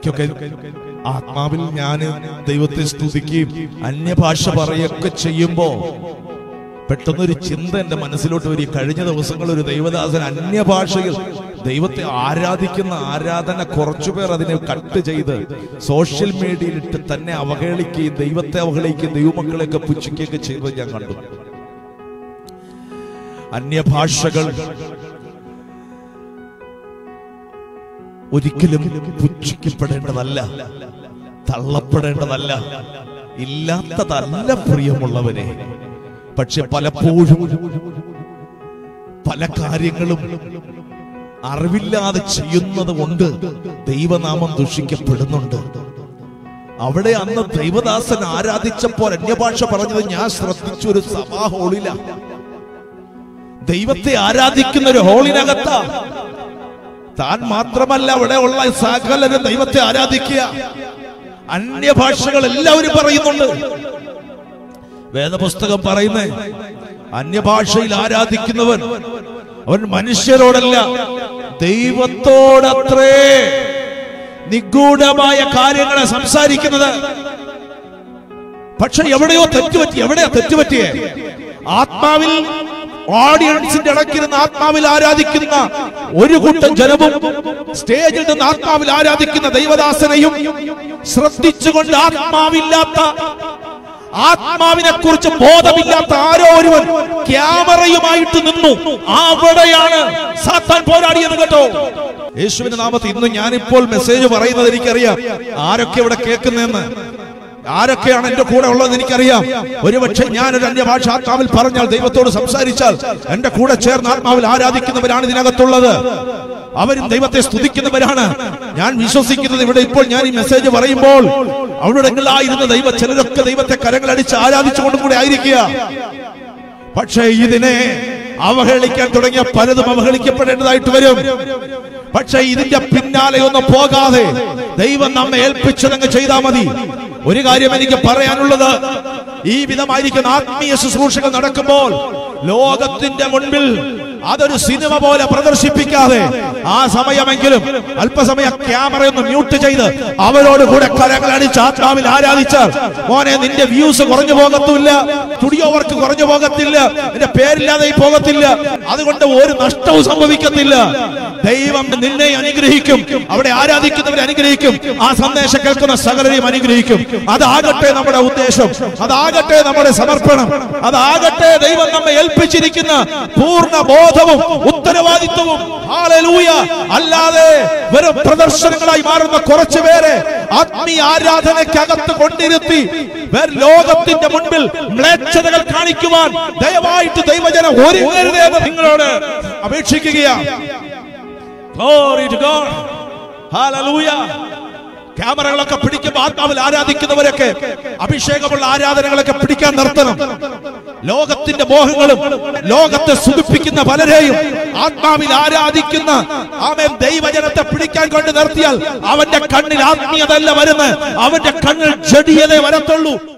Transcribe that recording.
ഇടയ്ക്കൊക്കെ ആത്മാവിൽ ഞാൻ ദൈവത്തെ സ്തുതിക്കുകയും അന്യഭാഷ പറയുകയൊക്കെ ചെയ്യുമ്പോ പെട്ടെന്നൊരു ചിന്ത എന്റെ മനസ്സിലോട്ട് വരും കഴിഞ്ഞ ദിവസങ്ങൾ ഒരു ദൈവദാസൻ അന്യഭാഷയിൽ ദൈവത്തെ ആരാധിക്കുന്ന ആരാധന കുറച്ചുപേർ അതിനെ കട്ട് ചെയ്ത് സോഷ്യൽ മീഡിയയിലിട്ട് തന്നെ അവഹേളിക്കുകയും ദൈവത്തെ അവഹേളിക്കുകയും ദൈവമക്കളെയൊക്കെ പുച്ഛിക്കുകയൊക്കെ ചെയ്തത് ഞാൻ കണ്ടു അന്യഭാഷകൾ ഒരിക്കലും പുച്ഛിക്കപ്പെടേണ്ടതല്ല തള്ളപ്പെടേണ്ടതല്ല ഇല്ലാത്തതല്ല പ്രിയമുള്ളവരെ പക്ഷെ പലപ്പോഴും പല കാര്യങ്ങളും അറിവില്ലാതെ ചെയ്യുന്നത് കൊണ്ട് ദൈവനാമം ദുഷിക്കപ്പെടുന്നുണ്ട് അവിടെ അന്ന് ദൈവദാസൻ ആരാധിച്ചപ്പോൾ അന്യഭാഷ പറഞ്ഞത് ഞാൻ ശ്രദ്ധിച്ചു ഒരു സഭാ ഹോളില ദൈവത്തെ ആരാധിക്കുന്ന ഒരു ഹോളിനകത്താ താൻ മാത്രമല്ല അവിടെ ഉള്ള സകലരും ദൈവത്തെ ആരാധിക്കുക അന്യഭാഷകൾ എല്ലാവരും പറയുന്നുണ്ട് വേദപുസ്തകം പറയുന്നേ അന്യഭാഷയിൽ ആരാധിക്കുന്നവൻ അവൻ മനുഷ്യരോടല്ല ദൈവത്തോടത്രേ നിഗൂഢമായ കാര്യങ്ങളെ സംസാരിക്കുന്നത് പക്ഷെ എവിടെയോ തെറ്റുപറ്റി എവിടെയാ തെറ്റുപറ്റിയേ ആത്മാവിൽ ഓഡിയൻസിന്റെ ഇടയ്ക്കിരുന്ന് ആത്മാവിൽ ആരാധിക്കുന്ന ഒരു കൂട്ടം ജനവും സ്റ്റേജിൽ നിന്ന് ആത്മാവിൽ ആരാധിക്കുന്ന ദൈവദാസനെയും ശ്രദ്ധിച്ചുകൊണ്ട് ആത്മാവില്ലാത്ത ആത്മാവിനെ കുറിച്ച് ബോധമില്ലാത്ത ആരോ ഒരുവൻ ക്യാമറയുമായിട്ട് നിന്നു അവിടെയാണ് സാത്താൻ പോരാടിയത് കേട്ടോ യേശുവിന്റെ നാമത്തിൽ ഇന്ന് ഞാനിപ്പോൾ മെസ്സേജ് പറയുന്നത് എനിക്കറിയാം ആരൊക്കെ ഇവിടെ കേൾക്കുന്നതെന്ന് ആരൊക്കെയാണ് എന്റെ കൂടെ ഉള്ളതെന്ന് എനിക്കറിയാം ഒരുപക്ഷെ ഞാൻ ഒരു അന്യഭാഷ ആത്മാവിൽ പറഞ്ഞാൽ ദൈവത്തോട് സംസാരിച്ചാൽ എന്റെ കൂടെ ചേർന്ന് ആത്മാവിൽ ആരാധിക്കുന്നവരാണ് ഇതിനകത്തുള്ളത് അവരും ദൈവത്തെ സ്തുതിക്കുന്നവരാണ് ഞാൻ വിശ്വസിക്കുന്നത് ഇവിടെ ഇപ്പോൾ ഞാൻ ഈ മെസ്സേജ് പറയുമ്പോൾ അവിടെ എങ്കിലായിരുന്ന ദൈവ ചിലരൊക്കെ ദൈവത്തെ കരങ്ങളടിച്ച് ആരാധിച്ചുകൊണ്ടും കൂടെ ആയിരിക്കുക പക്ഷേ ഇതിനെ അവഹേളിക്കാൻ തുടങ്ങിയ പലതും അവഹേളിക്കപ്പെടേണ്ടതായിട്ട് വരും പക്ഷെ ഇതിന്റെ പിന്നാലെ ഒന്നും പോകാതെ ദൈവം നമ്മെ ഏൽപ്പിച്ചതങ്ങ് ചെയ്താൽ മതി ഒരു കാര്യം എനിക്ക് പറയാനുള്ളത് ഈ വിധമായിരിക്കുന്ന ആത്മീയ ശുശ്രൂഷകൾ നടക്കുമ്പോൾ ലോകത്തിന്റെ മുൻപിൽ അതൊരു സിനിമ പോലെ പ്രദർശിപ്പിക്കാതെ ആ സമയമെങ്കിലും അല്പസമയം ക്യാമറ ഒന്ന് മ്യൂട്ട് ചെയ്ത് അവരോട് കൂടെ കരങ്ങൾ അടിച്ച് ആത്മാവിൽ ആരാധിച്ചാൽ മോനെ നിന്റെ വ്യൂസ് കുറഞ്ഞു പോകത്തില്ല സ്റ്റുഡിയോ വർക്ക് കുറഞ്ഞു പോകത്തില്ല നിന്റെ പേരില്ലാതെ പോകത്തില്ല അതുകൊണ്ട് ഒരു നഷ്ടവും സംഭവിക്കത്തില്ല ദൈവം നിന്നെ അനുഗ്രഹിക്കും അവിടെ ആരാധിക്കുന്നവരെ അനുഗ്രഹിക്കും ആ സന്ദേശം കേൾക്കുന്ന സകലരെയും അനുഗ്രഹിക്കും അതാകട്ടെ നമ്മുടെ ഉദ്ദേശം അതാകട്ടെ നമ്മുടെ സമർപ്പണം അതാകട്ടെ ദൈവം നമ്മെ ഏൽപ്പിച്ചിരിക്കുന്ന പൂർണ്ണ ബോധവും ഉത്തരവാദിത്വവും ഹാലലൂയ അല്ലാതെ വെറും പ്രദർശനങ്ങളായി മാറുന്ന കുറച്ചു പേരെ ആത്മീയ ആരാധനയ്ക്കകത്ത് കൊണ്ടിരുത്തി വേറെ ലോകത്തിന്റെ മുൻപിൽ മ്ലേച്ഛതകൾ കാണിക്കുവാൻ ദയവായിട്ട് ദൈവജനം ഒരുങ്ങരുതേന്ന് നിങ്ങളോട് അപേക്ഷിക്കുകയാണ് Glory to God. Hallelujah. ക്യാമറകളൊക്കെ പിടിക്കുമ്പോൾ ആത്മാവിൽ ആരാധിക്കുന്നവരൊക്കെ അഭിഷേകമുള്ള ആരാധനകളൊക്കെ പിടിക്കാൻ നിർത്തണം ലോകത്തിന്റെ മോഹങ്ങളും ലോകത്തെ സുഖിപ്പിക്കുന്ന പലരെയും ആത്മാവിൽ ആരാധിക്കുന്ന ആമേൻ ദൈവജനത്തെ പിടിക്കാൻ കൊണ്ട് നിർത്തിയാൽ അവന്റെ കണ്ണിൽ ആത്മീയതല്ല വരുന്നത് അവന്റെ കണ്ണിൽ ജഡിയതേ വരത്തുള്ളൂ